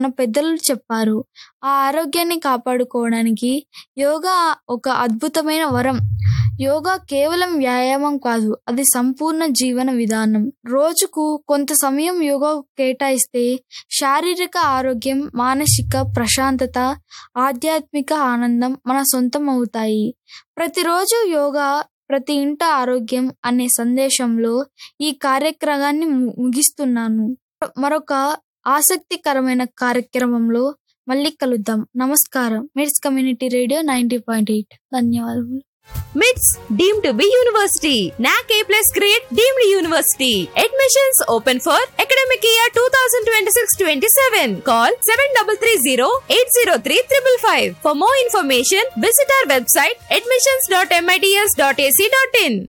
మన పెద్దలు చెప్పారు ఆ ఆరోగ్యాన్ని కాపాడుకోవడానికి యోగా ఒక అద్భుతమైన వరం యోగా కేవలం వ్యాయామం కాదు అది సంపూర్ణ జీవన విధానం రోజుకు కొంత సమయం యోగా కేటాయిస్తే శారీరక ఆరోగ్యం మానసిక ప్రశాంతత ఆధ్యాత్మిక ఆనందం మన సొంతం అవుతాయి ప్రతిరోజు యోగా ప్రతి ఇంట ఆరోగ్యం అనే సందేశంలో ఈ కార్యక్రమాన్ని ము- ముగిస్తున్నాను మరొక ఆసక్తికరమైన కార్యక్రమంలో మళ్ళీ కలుద్దాం నమస్కారం MITS community radio ninety point eight ధన్యవాదములు MITS deemed to be university. NAC A plus grade deemed university. Admissions open for academic year 2026-27. Call 7330-803-555. For more information, visit our website admissions.mits.ac.in.